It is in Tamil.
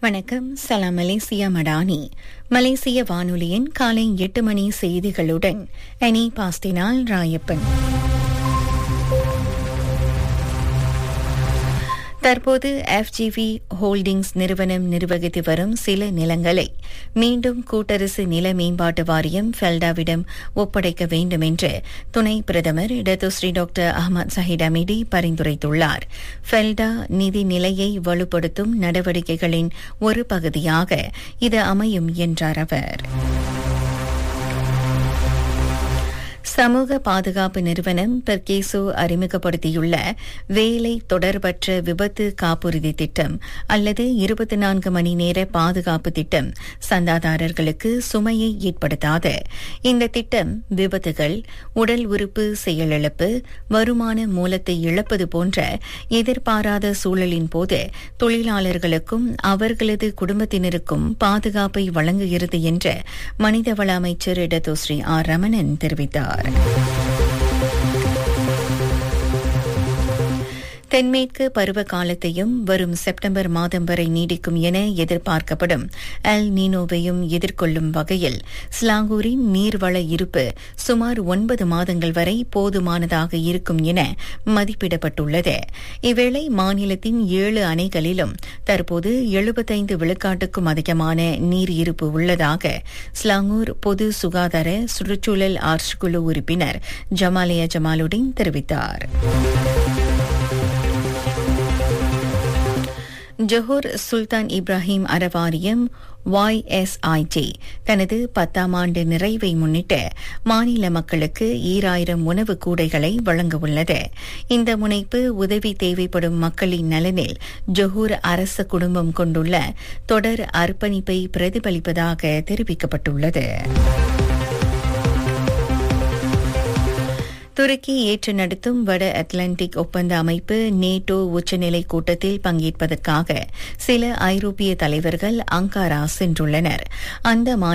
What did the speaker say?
வணக்கம் சலாம் மலேசியா மடானி மலேசிய வானொலியின் காலை எட்டு மணி செய்திகளுடன் அனி பாஸ்டினால் ராயப்பன் தற்போது எஃப்ஜிவி ஹோல்டிங்ஸ் நிறுவனம் நிர்வகித்து வரும் சில நிலங்களை மீண்டும் கூட்டரசு நில மேம்பாட்டு வாரியம் ஃபெல்டாவிடம் ஒப்படைக்க வேண்டும் என்று துணை பிரதமர் Datuk Seri doctor Ahmad Zahid Hamidi பரிந்துரைத்துள்ளார் ஃபெல்டா நிதி நிலையை வலுப்படுத்தும் நடவடிக்கைகளின் ஒரு பகுதியாக இது அமையும் என்றார் அவர் சமூக பாதுகாப்பு நிறுவனம் பெர்கேசோ அறிமுகப்படுத்தியுள்ள வேலை தொடர்பற்ற விபத்து காப்புறுதி திட்டம் அல்லது இருபத்தி நான்கு மணி நேர பாதுகாப்பு திட்டம் சந்தாதாரர்களுக்கு சுமையை ஏற்படுத்தாது இந்த திட்டம் விபத்துகள் உடல் உறுப்பு செயலிழப்பு வருமான மூலத்தை இழப்பது போன்ற எதிர்பாராத சூழலின் போது தொழிலாளர்களுக்கும் அவர்களது குடும்பத்தினருக்கும் பாதுகாப்பை வழங்குகிறது என்று மனிதவள அமைச்சர் இடதோஸ்ரீ ஆர் ரமணன் தெரிவித்தார் தென்மேற்கு பருவ காலத்தையும் வரும் செப்டம்பர் மாதம் வரை நீடிக்கும் என எதிர்பார்க்கப்படும் அல் நீனோவையும் எதிர்கொள்ளும் வகையில் ஸ்லாங்கூரின் நீர்வள இருப்பு சுமார் ஒன்பது மாதங்கள் வரை போதுமானதாக இருக்கும் என மதிப்பிடப்பட்டுள்ளது இவ்வேளை மாநிலத்தின் ஏழு அணைகளிலும் தற்போது எழுபத்தைந்து விழுக்காட்டுக்கும் அதிகமான நீர் இருப்பு உள்ளதாக ஸ்லாங்கூர் பொது சுகாதார சுற்றுச்சூழல் ஆட்சிக்குழு உறுப்பினர் ஜமாலியா ஜமாலுடன் தெரிவித்தார் ஜொஹூர் சுல்தான் இப்ராஹிம் அறவாரியம் ஒய்எஸ்ஐடி தனது பத்தாம் ஆண்டு நிறைவை முன்னிட்டு மாநில மக்களுக்கு ஈராயிரம் உணவு கூடைகளை வழங்கவுள்ளது இந்த முனைப்பு உதவி தேவைப்படும் மக்களின் நலனில் ஜொஹூர் அரச குடும்பம் கொண்டுள்ள தொடர் அர்ப்பணிப்பை பிரதிபலிப்பதாக தெரிவிக்கப்பட்டுள்ளது துருக்கி ஏற்று நடத்தும் வட அட்லாண்டிக் ஒப்பந்த அமைப்பு நேட்டோ உச்சநிலை கூட்டத்தில் பங்கேற்பதற்காக சில ஐரோப்பிய தலைவர்கள் அங்காரா சென்றுள்ளனர் அந்த